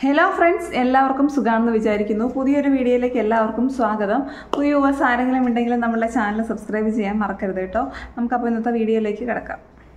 hello friends എല്ലാവർക്കും സുഖാണെന്ന് വിചാരിക്കുന്നു പുതിയൊരു വീഡിയോയിലേക്ക് എല്ലാവർക്കും സ്വാഗതം പുതിയ യുവേഴ്സ് ആരെങ്കിലും ഉണ്ടെങ്കിൽ നമ്മളുടെ ചാനൽ സബ്സ്ക്രൈബ് ചെയ്യാൻ മറക്കരുത് കേട്ടോ നമുക്കപ്പോൾ ഇന്നത്തെ വീഡിയോയിലേക്ക് കിടക്കാം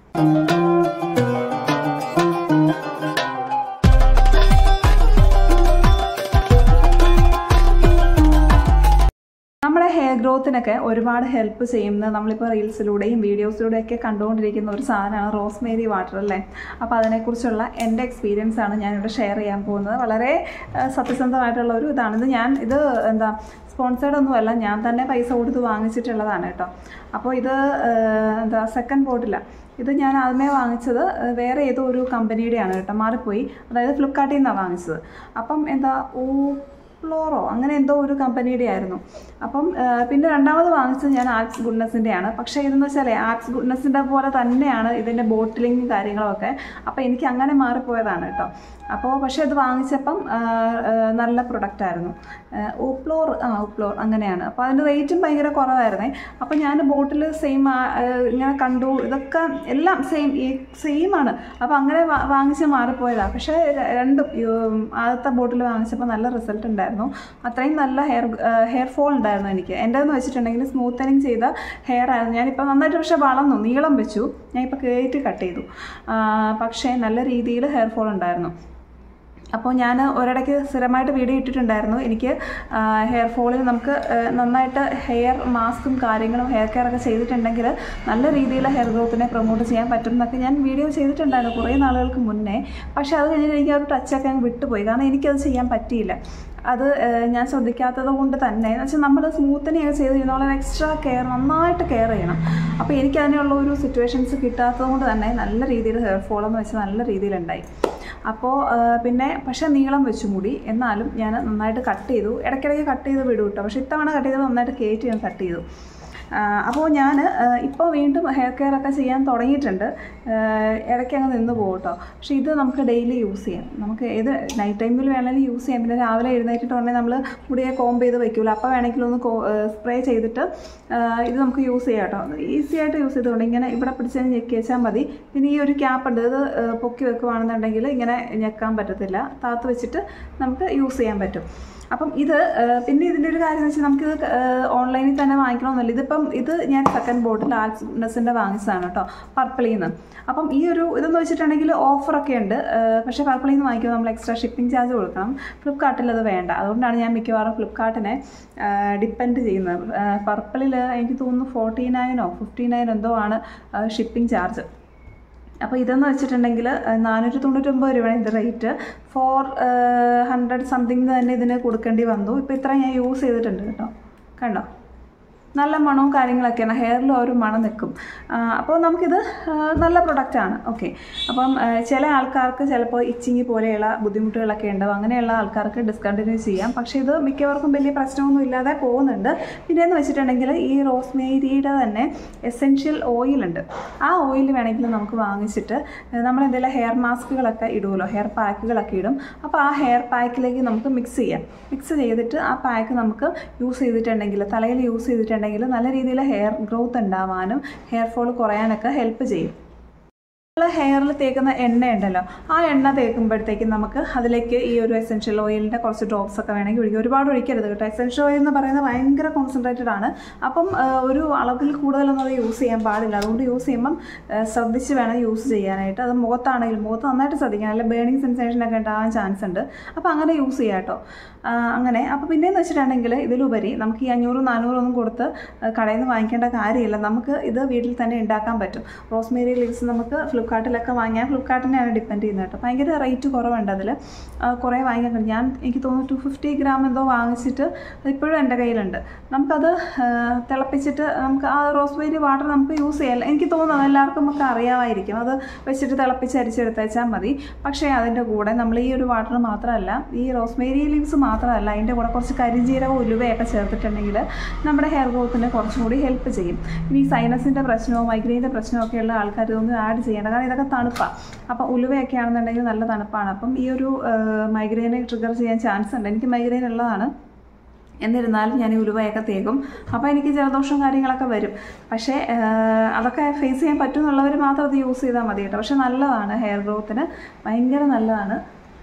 നമ്മുടെ ഹെയർ ഗ്രോത്തിനൊക്കെ ഒരുപാട് ഹെൽപ്പ് ചെയ്യുന്ന നമ്മളിപ്പോൾ റീൽസിലൂടെയും വീഡിയോസിലൂടെയൊക്കെ കണ്ടുകൊണ്ടിരിക്കുന്ന ഒരു സാധനമാണ് റോസ്മേരി വാട്ടർ അല്ലേ അപ്പോൾ അതിനെക്കുറിച്ചുള്ള എൻ്റെ എക്സ്പീരിയൻസ് ആണ് ഞാനിവിടെ ഷെയർ ചെയ്യാൻ പോകുന്നത് വളരെ ആ, സത്യസന്ധമായിട്ടുള്ള ഒരു ഇതാണ് ഇത് ഞാൻ ഇത് എന്താ സ്പോൺസേഡ് ഒന്നുമല്ല ഞാൻ തന്നെ പൈസ കൊടുത്ത് വാങ്ങിച്ചിട്ടുള്ളതാണ് കേട്ടോ അപ്പോൾ ഇത് ആ, എന്താ സെക്കൻഡ് ബോട്ടില ഇത് ഞാൻ ആദ്യമേ വാങ്ങിച്ചത് ആ, വേറെ ഏതോ ഒരു കമ്പനിയുടെയാണ് കേട്ടോ മാറിപ്പോയി അതായത് ഫ്ലിപ്കാർട്ടിൽ നിന്നാണ് വാങ്ങിച്ചത് അപ്പം എന്താ ഓ ഫ്ലോറോ അങ്ങനെ എന്തോ ഒരു കമ്പനിയുടെ ആയിരുന്നു അപ്പം ആ, പിന്നെ രണ്ടാമത് വാങ്ങിച്ചത് ഞാൻ ആപ്സ് ഗുഡ്നസിൻ്റെയാണ് പക്ഷേ ഇതെന്ന് വെച്ചാൽ ആപ്സ് ഗുഡ്നസിൻ്റെ പോലെ തന്നെയാണ് ഇതിൻ്റെ ബോട്ടിലിങ്ങും കാര്യങ്ങളൊക്കെ അപ്പോൾ എനിക്ക് അങ്ങനെ മാറിപ്പോയതാണ് കേട്ടോ അപ്പോൾ പക്ഷേ ഇത് വാങ്ങിച്ചപ്പം ആ, ആ, നല്ല പ്രൊഡക്റ്റ് ആയിരുന്നു ഓപ്ലോർ ആ ഓപ്ലോർ അങ്ങനെയാണ് അപ്പോൾ അതിൻ്റെ റേറ്റും ഭയങ്കര കുറവായിരുന്നേ അപ്പോൾ ഞാൻ ബോട്ടിൽ സെയിം ഇങ്ങനെ കണ്ടു ഇതൊക്കെ എല്ലാം സെയിം ഈ സെയിം ആണ് അപ്പോൾ അങ്ങനെ വാ- വാങ്ങിച്ച് മാറിപ്പോയതാണ് പക്ഷേ ര- രണ്ടും ഈ, ഉം, ആദ്യത്തെ ബോട്ടിൽ വാങ്ങിച്ചപ്പോൾ നല്ല റിസൾട്ട് ഉണ്ടായിരുന്നു അത്രയും നല്ല ഹെയർ ഹെയർ ഫോൾ ഉണ്ടായിരുന്നു എനിക്ക് എൻ്റെ എന്ന് വെച്ചിട്ടുണ്ടെങ്കിൽ സ്മൂത്തനിങ് ചെയ്ത ഹെയർ ആയിരുന്നു ഞാനിപ്പോൾ നന്നായിട്ട് പക്ഷേ വളർന്നു നീളം വെച്ചു ഞാൻ ഇപ്പോൾ കയറ്റി കട്ട് ചെയ്തു ആ, പക്ഷേ നല്ല രീതിയിൽ ഹെയർ ഫോൾ ഉണ്ടായിരുന്നു അപ്പോൾ ഞാൻ ഒരിടയ്ക്ക് സ്ഥിരമായിട്ട് വീഡിയോ ഇട്ടിട്ടുണ്ടായിരുന്നു എനിക്ക് ഹെയർ ഫോളിൽ നമുക്ക് ആ, നന്നായിട്ട് ഹെയർ മാസ്കും കാര്യങ്ങളും ഹെയർ കെയർ ഒക്കെ ചെയ്തിട്ടുണ്ടെങ്കിൽ നല്ല രീതിയിൽ ഹെയർ ഗ്രോത്തിനെ പ്രൊമോട്ട് ചെയ്യാൻ പറ്റും എന്നൊക്കെ ഞാൻ വീഡിയോ ചെയ്തിട്ടുണ്ടായിരുന്നു കുറേ നാളുകൾക്ക് മുന്നേ പക്ഷേ അത് കഴിഞ്ഞിട്ട് എനിക്ക് ആ ഒരു ടച്ചൊക്കെ അങ്ങ് വിട്ടുപോയി കാരണം എനിക്കത് ചെയ്യാൻ പറ്റിയില്ല അത് ഏഹ്, ഞാൻ ശ്രദ്ധിക്കാത്തത് കൊണ്ട് തന്നെ എന്ന് വെച്ചാൽ നമ്മൾ സ്മൂത്തനിങ് ഒക്കെ ചെയ്ത് കഴിഞ്ഞാൽ എക്സ്ട്രാ കെയർ നന്നായിട്ട് കെയർ ചെയ്യണം അപ്പോൾ എനിക്ക് അതിനുള്ള ഒരു സിറ്റുവേഷൻസ് കിട്ടാത്തത് കൊണ്ട് തന്നെ നല്ല രീതിയിൽ ഹെയർ ഫോൾ എന്ന് വെച്ചാൽ നല്ല രീതിയിലുണ്ടായി അപ്പോൾ പിന്നെ പക്ഷേ നീളം വെച്ചു മുടി എന്നാലും ഞാൻ നന്നായിട്ട് കട്ട് ചെയ്തു ഇടയ്ക്കിടയ്ക്ക് കട്ട് ചെയ്ത് വിടും കേട്ടോ പക്ഷേ ഇത്തവണ കട്ട് ചെയ്ത് നന്നായിട്ട് കയറ്റി ഞാൻ കട്ട് ചെയ്തു അപ്പോൾ ഞാൻ ഇപ്പോൾ വീണ്ടും ഹെയർ കെയർ ഒക്കെ ചെയ്യാൻ തുടങ്ങിയിട്ടുണ്ട് ആഹ് ഇടയ്ക്ക് അങ്ങ് നിന്ന് പോകും കേട്ടോ പക്ഷേ ഇത് നമുക്ക് ഡെയിലി യൂസ് ചെയ്യാം നമുക്ക് ഏത് നൈറ്റ് ടൈമിൽ വേണമെങ്കിലും യൂസ് ചെയ്യാം പിന്നെ രാവിലെ എഴുന്നേറ്റിട്ടുണ്ടെങ്കിൽ നമ്മൾ മുടിയെ കോംബ് ചെയ്ത് വെക്കില്ല അപ്പോൾ വേണമെങ്കിൽ ഒന്ന് സ്പ്രേ ചെയ്തിട്ട് ആഹ് ഇത് നമുക്ക് യൂസ് ചെയ്യാം കേട്ടോ ഈസി ആയിട്ട് യൂസ് ചെയ്തുകൊണ്ട് ഇങ്ങനെ ഇവിടെ പിടിച്ച് ഞെക്കി വെച്ചാൽ മതി പിന്നെ ഈ ഒരു ക്യാപ്പ് ഉണ്ട് ഇത് ആഹ് പൊക്കി വെക്കുവാണെന്നുണ്ടെങ്കിൽ ഇങ്ങനെ ഞെക്കാൻ പറ്റത്തില്ല താത്ത് വെച്ചിട്ട് നമുക്ക് യൂസ് ചെയ്യാൻ പറ്റും അപ്പം ഇത് ആഹ് പിന്നെ ഇതിൻ്റെ ഒരു കാര്യം എന്ന് വെച്ചാൽ നമുക്കിത് ആഹ് ഓൺലൈനിൽ തന്നെ വാങ്ങിക്കണമെന്നില്ല ഇതിപ്പം ഇത് ഞാൻ സെക്കൻഡ് ബോട്ടിൽ ആൽസിൻ്റെ വാങ്ങിച്ചതാണ് കേട്ടോ പർപ്പിളിൽ നിന്ന് അപ്പം ഈ ഒരു ഇതെന്ന് വെച്ചിട്ടുണ്ടെങ്കിൽ ഓഫറൊക്കെ ഉണ്ട് ആഹ് പക്ഷേ പർപ്പിളിൽ നിന്ന് വാങ്ങിക്കുമ്പോൾ നമ്മൾ എക്സ്ട്രാ ഷിപ്പിംഗ് ചാർജ് കൊടുക്കണം ഫ്ലിപ്കാർട്ടിൽ അത് വേണ്ട അതുകൊണ്ടാണ് ഞാൻ മിക്കവാറും ഫ്ലിപ്കാർട്ടിനെ ഡിപ്പെൻഡ് ചെയ്യുന്നത് പർപ്പിളിൽ എനിക്ക് തോന്നുന്നു ഫോർട്ടി നയനോ ഫിഫ്റ്റി നയൻ എന്തോ ആണ് ഷിപ്പിംഗ് ചാർജ് അപ്പോൾ ഇതെന്ന് വെച്ചിട്ടുണ്ടെങ്കിൽ നാനൂറ്റി തൊണ്ണൂറ്റൊമ്പത് രൂപയാണ് ഇത് റേറ്റ് ഫോർ ഹൺഡ്രഡ് സംതിങ് തന്നെ ഇതിന് കൊടുക്കേണ്ടി വന്നു ഇപ്പോൾ ഇത്ര ഞാൻ യൂസ് ചെയ്തിട്ടുണ്ട് കേട്ടോ കണ്ടോ നല്ല മണവും കാര്യങ്ങളൊക്കെയാണ് ഹെയറിൽ ഒരു മണം നിൽക്കും അപ്പോൾ നമുക്കിത് ആ, നല്ല പ്രൊഡക്റ്റാണ് ഓക്കെ അപ്പം ആ, ചില ആൾക്കാർക്ക് ചിലപ്പോൾ ഇച്ചിങ്ങി പോലെയുള്ള ബുദ്ധിമുട്ടുകളൊക്കെ ഉണ്ടാവും അങ്ങനെയുള്ള ആൾക്കാർക്ക് ഡിസ്കണ്ടിന്യൂ ചെയ്യാം പക്ഷേ ഇത് മിക്കവർക്കും വലിയ പ്രശ്നമൊന്നും ഇല്ലാതെ പോകുന്നുണ്ട് പിന്നെയെന്ന് വെച്ചിട്ടുണ്ടെങ്കിൽ ഈ റോസ്മേരിയുടെ തന്നെ എസെൻഷ്യൽ ഓയിലുണ്ട് ആ ഓയിൽ വേണമെങ്കിൽ നമുക്ക് വാങ്ങിച്ചിട്ട് നമ്മൾ എന്തെങ്കിലും ഹെയർ മാസ്കുകളൊക്കെ ഇടുമല്ലോ ഹെയർ പാക്കുകളൊക്കെ ഇടും അപ്പോൾ ആ ഹെയർ പാക്കിലേക്ക് നമുക്ക് മിക്സ് ചെയ്യാം മിക്സ് ചെയ്തിട്ട് ആ പാക്ക് നമുക്ക് യൂസ് ചെയ്തിട്ടുണ്ടെങ്കിൽ തലയിൽ യൂസ് ചെയ്തിട്ടുണ്ടെങ്കിൽ നല്ല രീതിയിൽ ഹെയർ ഗ്രോത്ത് ഉണ്ടാവാനും ഹെയർ ഫോൾ കുറയാനൊക്കെ ഹെൽപ്പ് ചെയ്യും നമ്മൾ ഹെയറിൽ തേക്കുന്ന എണ്ണ ഉണ്ടല്ലോ ആ എണ്ണ തേക്കുമ്പോഴത്തേക്കും നമുക്ക് അതിലേക്ക് ഈ ഒരു എസെൻഷ്യൽ ഓയിലിൻ്റെ കുറച്ച് ഡ്രോപ്സ് ഒക്കെ വേണമെങ്കിൽ ഒഴിക്കുക ഒരുപാട് ഒഴിക്കരുത് കേട്ടോ എസെൻഷ്യൽ ഓയിൽ എന്ന് പറയുന്നത് ഭയങ്കര കോൺസെൻട്രേറ്റഡ് ആണ് അപ്പം ആ, ഒരു അളവിൽ കൂടുതലൊന്നും അത് യൂസ് ചെയ്യാൻ പാടില്ല അതുകൊണ്ട് യൂസ് ചെയ്യുമ്പം ആ, ശ്രദ്ധിച്ച് വേണം യൂസ് ചെയ്യാനായിട്ട് അത് മുഖത്താണെങ്കിലും മുഖത്ത് നന്നായിട്ട് ശ്രദ്ധിക്കണം അല്ലെങ്കിൽ ബേണിംഗ് സെൻസേഷനൊക്കെ ഉണ്ടാകാൻ ചാൻസ് ഉണ്ട് അപ്പോൾ അങ്ങനെ യൂസ് ചെയ്യാം കേട്ടോ ആ, അങ്ങനെ അപ്പോൾ പിന്നെയെന്ന് വെച്ചിട്ടുണ്ടെങ്കിൽ ഇതിലുപരി നമുക്ക് ഈ അഞ്ഞൂറ് നാനൂറൊന്നും കൊടുത്ത് ആ, കടയിൽ നിന്ന് വാങ്ങിക്കേണ്ട കാര്യമില്ല നമുക്ക് ഇത് വീട്ടിൽ തന്നെ ഉണ്ടാക്കാൻ പറ്റും റോസ്മേരി ലീവ്സ് നമുക്ക് ഫ്ലിപ്കാർട്ടിലൊക്കെ വാങ്ങിയാൽ ഫ്ലിപ്കാർട്ടിനെയാണ് ഡിപ്പെൻഡ് ചെയ്യുന്നത് കേട്ടോ ഭയങ്കര റേറ്റ് കുറവുണ്ട് അതിൽ കുറേ വാങ്ങിക്കാൻ കഴിയും ഞാൻ എനിക്ക് തോന്നുന്നു ടു ഫിഫ്റ്റി ഗ്രാം എന്തോ വാങ്ങിച്ചിട്ട് ഇപ്പോഴും എൻ്റെ കയ്യിലുണ്ട് നമുക്കത് ആ, തിളപ്പിച്ചിട്ട് നമുക്ക് ആ റോസ്മേരി വാട്ടർ നമുക്ക് യൂസ് ചെയ്യാം എനിക്ക് തോന്നുന്നു എല്ലാവർക്കും നമുക്ക് അറിയാമായിരിക്കും അത് വെച്ചിട്ട് തിളപ്പിച്ച് അരിച്ചെടുത്തേച്ചാൽ മതി പക്ഷേ അതിൻ്റെ കൂടെ നമ്മൾ ഈ ഒരു വാട്ടർ മാത്രമല്ല ഈ റോസ്മേരി ലീവ്സ് മാത്രമല്ല അതിൻ്റെ കൂടെ കുറച്ച് കരിഞ്ജീരകം ഉലുവയൊക്കെ ചേർത്തിട്ടുണ്ടെങ്കിൽ നമ്മുടെ ഹെയർ ഗ്രോത്തിന് കുറച്ചും കൂടി ഹെൽപ്പ് ചെയ്യും ഇനി സൈനസിൻ്റെ പ്രശ്നമോ മൈഗ്രെയിൻ്റെ പ്രശ്നമൊക്കെ ഉള്ള ആൾക്കാർ ഇതൊന്നും ആഡ് ചെയ്യേണ്ട കാരണം ഇതൊക്കെ തണുപ്പാണ് അപ്പോൾ ഉലുവയൊക്കെ ആണെന്നുണ്ടെങ്കിൽ നല്ല തണുപ്പാണ് അപ്പം ഈ ഒരു മൈഗ്രെയിനെ ട്രിഗർ ചെയ്യാൻ ചാൻസ് ഉണ്ട് എനിക്ക് മൈഗ്രെയിൻ ഉള്ളതാണ് എന്നിരുന്നാലും ഞാൻ ഈ ഉലുവയൊക്കെ തേക്കും അപ്പോൾ എനിക്ക് ജലദോഷം കാര്യങ്ങളൊക്കെ വരും പക്ഷേ ആ, അതൊക്കെ ഫേസ് ചെയ്യാൻ പറ്റുമെന്നുള്ളവർ മാത്രം അത് യൂസ് ചെയ്താൽ മതി കേട്ടോ പക്ഷേ നല്ലതാണ് ഹെയർ ഗ്രോത്തിന് ഭയങ്കര നല്ലതാണ്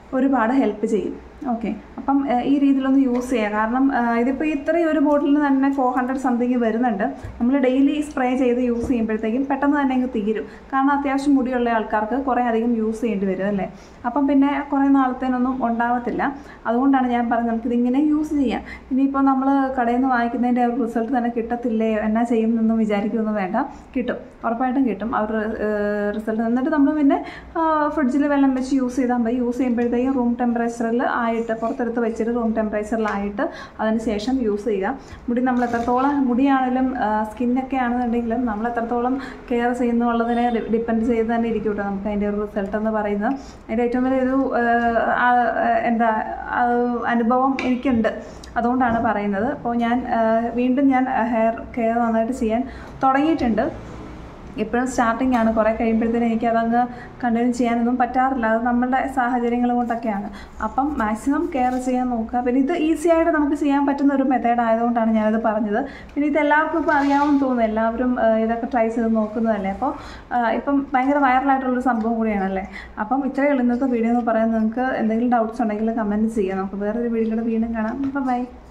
ഒരുപാട് ഹെൽപ്പ് ചെയ്യും ഓക്കെ അപ്പം ഏഹ്, ഈ രീതിയിലൊന്ന് യൂസ് ചെയ്യുക കാരണം ഏഹ്, ഇതിപ്പോൾ ഇത്രയും ഒരു ബോട്ടിലിന് തന്നെ ഫോർ ഹൺഡ്രഡ് സംതിങ് വരുന്നുണ്ട് നമ്മൾ ഡെയിലി സ്പ്രേ ചെയ്ത് യൂസ് ചെയ്യുമ്പോഴത്തേക്കും പെട്ടെന്ന് തന്നെ അങ്ങ് തീരും കാരണം അത്യാവശ്യം മുടിയുള്ള ആൾക്കാർക്ക് കുറേ അധികം യൂസ് ചെയ്യേണ്ടി വരും അല്ലേ അപ്പം പിന്നെ കുറേ നാളത്തേനൊന്നും ഉണ്ടാവത്തില്ല അതുകൊണ്ടാണ് ഞാൻ പറഞ്ഞത് നമുക്കിതിങ്ങനെ യൂസ് ചെയ്യാം ഇനിയിപ്പോൾ നമ്മൾ കടയിൽ നിന്ന് വാങ്ങിക്കുന്നതിൻ്റെ ഒരു റിസൾട്ട് തന്നെ കിട്ടത്തില്ലേ എന്നാ ചെയ്യും എന്നൊന്നും വിചാരിക്കുകയൊന്നും വേണ്ട കിട്ടും ഉറപ്പായിട്ടും കിട്ടും അവർ റിസൾട്ട് എന്നിട്ട് നമ്മൾ പിന്നെ ഫ്രിഡ്ജിൽ വെള്ളം വെച്ച് യൂസ് ചെയ്താൽ മതി യൂസ് ചെയ്യുമ്പോഴത്തേക്കും റൂം ടെമ്പറേച്ചറിൽ ആയിട്ട് പുറത്തെടുത്ത് വെച്ചിട്ട് റൂം ടെമ്പറേച്ചറിലായിട്ട് അതിന് ശേഷം യൂസ് ചെയ്യുക മുടി നമ്മൾ എത്രത്തോളം മുടിയാണെങ്കിലും സ്കിന്നൊക്കെ ആണെന്നുണ്ടെങ്കിലും നമ്മൾ എത്രത്തോളം കെയർ ചെയ്യുന്നു ഉള്ളതിനെ ഡിപ്പെൻഡ് ചെയ്ത് തന്നെ ഇരിക്കും കേട്ടോ നമുക്ക് അതിൻ്റെ ഒരു റിസൾട്ട് എന്ന് പറയുന്നത് അതിൻ്റെ ഏറ്റവും വലിയൊരു ആ, ആ, എന്താ ആ, അനുഭവം എനിക്കുണ്ട് അതുകൊണ്ടാണ് പറയുന്നത് അപ്പോൾ ഞാൻ ആ, വീണ്ടും ഞാൻ ഹെയർ കെയർ നന്നായിട്ട് ചെയ്യാൻ തുടങ്ങിയിട്ടുണ്ട് ഇപ്പോഴും സ്റ്റാർട്ടിംഗ് ആണ് കുറേ കഴിയുമ്പോഴത്തേനും എനിക്ക് അതങ്ങ് കണ്ടിന്യൂ ചെയ്യാനൊന്നും പറ്റാറില്ല അത് നമ്മളുടെ സാഹചര്യങ്ങൾ കൊണ്ടൊക്കെയാണ് അപ്പം മാക്സിമം കെയർ ചെയ്യാൻ നോക്കുക പിന്നെ ഇത് ഈസി ആയിട്ട് നമുക്ക് ചെയ്യാൻ പറ്റുന്ന ഒരു മെത്തേഡ് ആയതുകൊണ്ടാണ് ഞാനത് പറഞ്ഞത് പിന്നെ ഇത് എല്ലാവർക്കും ഇപ്പോൾ അറിയാമെന്ന് തോന്നുന്നു എല്ലാവരും ആ, ഇതൊക്കെ ട്രൈ ചെയ്ത് നോക്കുന്നതല്ലേ അപ്പോൾ ആ, ഇപ്പം ഭയങ്കര വൈറലായിട്ടുള്ളൊരു സംഭവം കൂടിയാണല്ലേ അപ്പം ഇത്രയേ ഉള്ളൂ ഇന്നത്തെ വീഡിയോ എന്ന് പറയുന്നത് നിങ്ങൾക്ക് എന്തെങ്കിലും ഡൗട്ട്സ് ഉണ്ടെങ്കിൽ കമൻറ്റ് ചെയ്യാം നമുക്ക് വേറൊരു വീഡിയോയുടെ വീണ്ടും കാണാം അപ്പം ബൈ